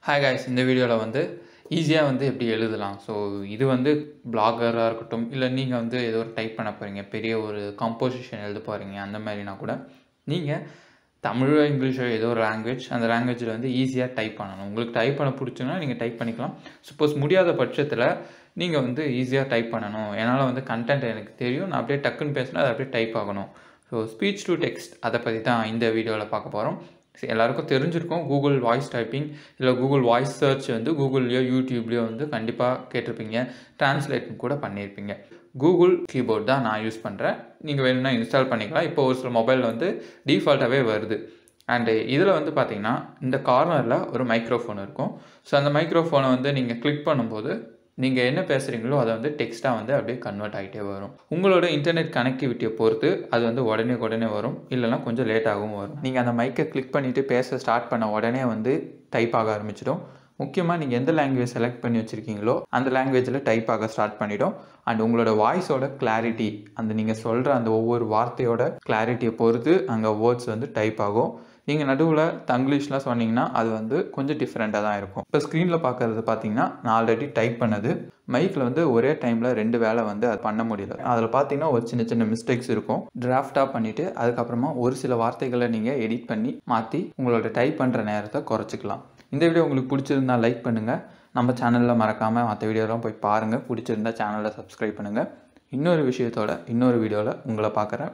hi guys இந்த வீடியோவில் வந்து ஈஸியாக வந்து எப்படி எழுதலாம் ஸோ இது வந்து பிளாகராக இருக்கட்டும் இல்லை நீங்கள் வந்து ஏதோ ஒரு டைப் பண்ண போகிறீங்க பெரிய ஒரு கம்போசிஷன் எழுத போகிறீங்க அந்த மாதிரினா கூட நீங்கள் தமிழோ இங்கிலீஷோ ஏதோ ஒரு லாங்குவேஜ் அந்த லாங்குவேஜில் வந்து ஈஸியாக டைப் பண்ணணும் உங்களுக்கு டைப் பண்ண பிடிச்சுன்னா நீங்கள் டைப் பண்ணிக்கலாம் சப்போஸ் முடியாத பட்சத்தில் நீங்கள் வந்து ஈஸியாக டைப் பண்ணணும் என்னால் வந்து கண்டென்ட் எனக்கு தெரியும் நான் அப்படியே டக்குன்னு பேசினா அது அப்படியே டைப் ஆகணும் ஸோ ஸ்பீச் டு டெக்ஸ்ட் அதை பற்றி தான் இந்த வீடியோவில் பார்க்க போகிறோம் எல்லாருக்கும் தெரிஞ்சிருக்கும் கூகுள் வாய்ஸ் டைப்பிங் இல்லை கூகுள் வாய்ஸ் சர்ச் வந்து கூகுள்லேயோ யூடியூப்லேயோ வந்து கண்டிப்பாக கேட்டிருப்பீங்க டிரான்ஸ்லேட் கூட பண்ணியிருப்பீங்க கூகுள் கீபோர்ட் தான் நான் யூஸ் பண்ணுறேன் நீங்கள் வேணும்னா இன்ஸ்டால் பண்ணிக்கலாம் இப்போ ஒரு சில மொபைலில் வந்து டிஃபால்ட்டாகவே வருது அண்டு இதில் வந்து பார்த்தீங்கன்னா இந்த கார்னரில் ஒரு மைக்ரோஃபோன் இருக்கும் ஸோ அந்த மைக்ரோஃபோனை வந்து நீங்கள் கிளிக் பண்ணும்போது நீங்கள் என்ன பேசுகிறீங்களோ அதை வந்து டெக்ஸ்ட்டாக வந்து அப்படியே கன்வெர்ட் ஆகிட்டே வரும் உங்களோட இன்டர்நெட் கனெக்டிவிட்டியை பொறுத்து அது வந்து உடனே உடனே வரும் இல்லைனா கொஞ்சம் லேட்டாகவும் வரும் நீங்கள் அந்த மைக்கை கிளிக் பண்ணிவிட்டு பேச ஸ்டார்ட் பண்ண உடனே வந்து டைப் ஆக ஆரம்பிச்சிடும் முக்கியமாக நீங்கள் எந்த லாங்குவேஜ் செலக்ட் பண்ணி வச்சுருக்கீங்களோ அந்த லாங்குவேஜில் டைப் ஆக ஸ்டார்ட் பண்ணிடும் அண்ட் உங்களோட வாய்ஸோட கிளாரிட்டி அந்த நீங்கள் சொல்கிற அந்த ஒவ்வொரு வார்த்தையோட கிளாரிட்டியை பொறுத்து அங்கே வேர்ட்ஸ் வந்து டைப் ஆகும் நீங்கள் நடுவில் தங்கிலீஷ்லாம் சொன்னீங்கன்னா அது வந்து கொஞ்சம் டிஃப்ரெண்ட்டாக தான் இருக்கும் இப்போ ஸ்க்ரீனில் பார்க்குறது பார்த்தீங்கன்னா நான் ஆல்ரெடி டைப் பண்ணது மைக்கில் வந்து ஒரே டைமில் ரெண்டு வேலை வந்து அது பண்ண முடியல அதில் பார்த்தீங்கன்னா ஒரு சின்ன சின்ன மிஸ்டேக்ஸ் இருக்கும் டிராஃப்டாக பண்ணிவிட்டு அதுக்கப்புறமா ஒரு சில வார்த்தைகளை நீங்கள் எடிட் பண்ணி மாற்றி உங்களோட டைப் பண்ணுற நேரத்தை குறைச்சிக்கலாம் இந்த வீடியோ உங்களுக்கு பிடிச்சிருந்தா லைக் பண்ணுங்கள் நம்ம சேனலில் மறக்காமல் மற்ற வீடியோலாம் போய் பாருங்கள் பிடிச்சிருந்தா சேனலை சப்ஸ்கிரைப் பண்ணுங்கள் இன்னொரு விஷயத்தோட இன்னொரு வீடியோவில் உங்களை பார்க்குறேன்